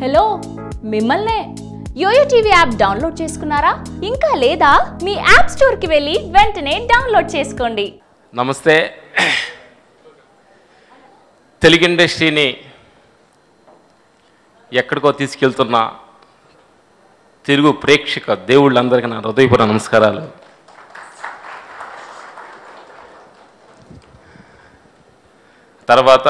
hello మిమ్మల్నే yo-yo TV app download చేసుకున్నారా ఇంకా లేదా మీ యాప్ స్టోర్కి వెళ్ళి వెంటనే డౌన్లోడ్ చేసుకోండి నమస్తే తెలుగు ఇండస్ట్రీని ఎక్కడికో తీసుకెళ్తున్న తెలుగు ప్రేక్షక దేవుళ్ళందరికీ నా హృదయపూర్వ నమస్కారాలు తర్వాత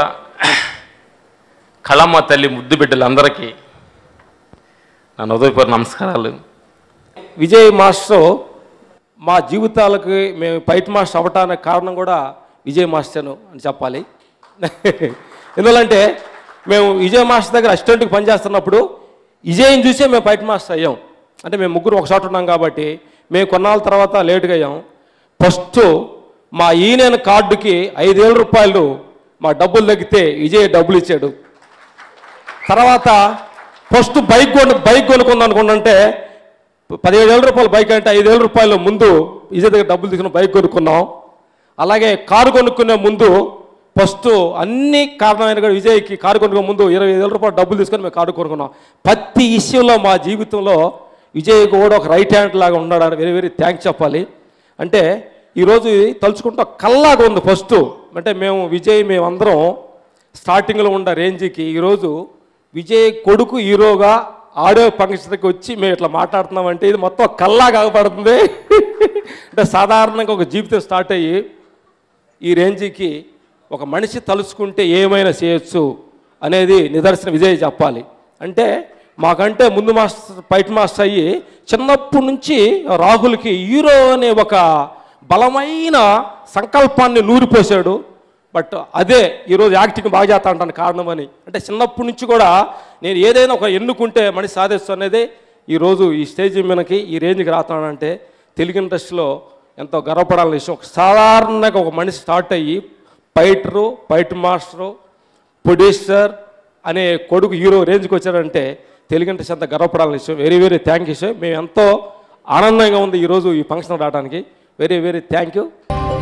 కళమ్మ తల్లి ముద్దు బిడ్డలందరికీ నా హృదయపూర్వ నమస్కారాలు విజయ్ మాస్టర్ మా జీవితాలకి మేము ఫైట్ మాస్టర్ అవ్వటానికి కారణం కూడా విజయ్ మాస్టర్ను అని చెప్పాలి ఎందుకంటే మేము విజయ్ మాస్టర్ దగ్గర అసిస్టెంట్కి పనిచేస్తున్నప్పుడు విజయ్ని చూసే మేము ఫైట్ మాస్టర్ అయ్యాం అంటే మేము ముగ్గురు ఒక చోట ఉన్నాం కాబట్టి మేము కొన్నాళ్ళ తర్వాత లేటుగా అయ్యాం ఫస్ట్ మా ఈయన కార్డుకి ఐదేళ్ళ రూపాయలు మా డబ్బులు తగ్గితే విజయ్ డబ్బులు ఇచ్చాడు తర్వాత ఫస్ట్ బైక్ కొను బైక్ కొనుక్కుందాం అనుకుంటుంటే పదిహేడు వేల రూపాయల బైక్ అంటే ఐదు వేల రూపాయలు ముందు విజయ్ దగ్గర డబ్బులు తీసుకుని బైక్ కొనుక్కున్నాం అలాగే కారు కొనుక్కునే ముందు ఫస్ట్ అన్ని కారణమైన కూడా విజయ్కి కారు కొనుక్కునే ముందు ఇరవై వేల రూపాయలు డబ్బులు తీసుకొని మేము కారు కొనుక్కున్నాం ప్రతి విషయంలో మా జీవితంలో విజయ్ కూడా ఒక రైట్ హ్యాండ్ లాగా ఉన్నాడని వెరీ వెరీ థ్యాంక్స్ చెప్పాలి అంటే ఈరోజు తలుచుకుంటా కల్లాగా ఉంది ఫస్ట్ అంటే మేము విజయ్ మేమందరం స్టార్టింగ్లో ఉన్న రేంజ్కి ఈరోజు విజయ్ కొడుకు హీరోగా ఆడియో ఫంక్షన్కి వచ్చి మేము ఇట్లా మాట్లాడుతున్నామంటే ఇది మొత్తం కల్లా కాగపడుతుంది అంటే సాధారణంగా ఒక జీవితం స్టార్ట్ అయ్యి ఈ రేంజ్కి ఒక మనిషి తలుచుకుంటే ఏమైనా చేయొచ్చు అనేది నిదర్శన విజయ్ చెప్పాలి అంటే మాకంటే ముందు మాస్టర్ ఫైట్ మాస్టర్ అయ్యి చిన్నప్పటి నుంచి రాహుల్కి హీరో అనే ఒక బలమైన సంకల్పాన్ని నూరిపోసాడు బట్ అదే ఈరోజు యాక్టింగ్ బాగా చేస్తా అంటాను కారణమని అంటే చిన్నప్పటి నుంచి కూడా నేను ఏదైనా ఒక ఎన్నుకుంటే మనిషి సాధిస్తు అనేది ఈరోజు ఈ స్టేజ్ మీదకి ఈ రేంజ్కి రాతానంటే తెలుగు ఇండస్ట్రీలో ఎంతో గర్వపడాలని విషయం ఒక సాధారణంగా ఒక మనిషి స్టార్ట్ అయ్యి ఫైటరు ఫైట్ మాస్టరు ప్రొడ్యూసర్ అనే కొడుకు హీరో రేంజ్కి వచ్చాడంటే తెలుగు ఇండస్ట్రీ అంత గర్వపడాలని విషయం very very thank you sir మేము ఎంతో ఆనందంగా ఉంది ఈరోజు ఈ ఫంక్షన్ రావడానికి వెరీ వెరీ థ్యాంక్ యూ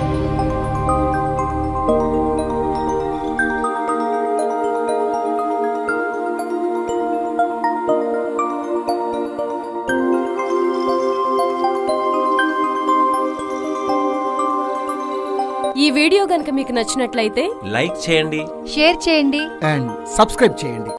ఈ వీడియో గనుక మీకు నచ్చినట్లయితే లైక్ చేయండి షేర్ చేయండి అండ్ సబ్స్క్రైబ్ చేయండి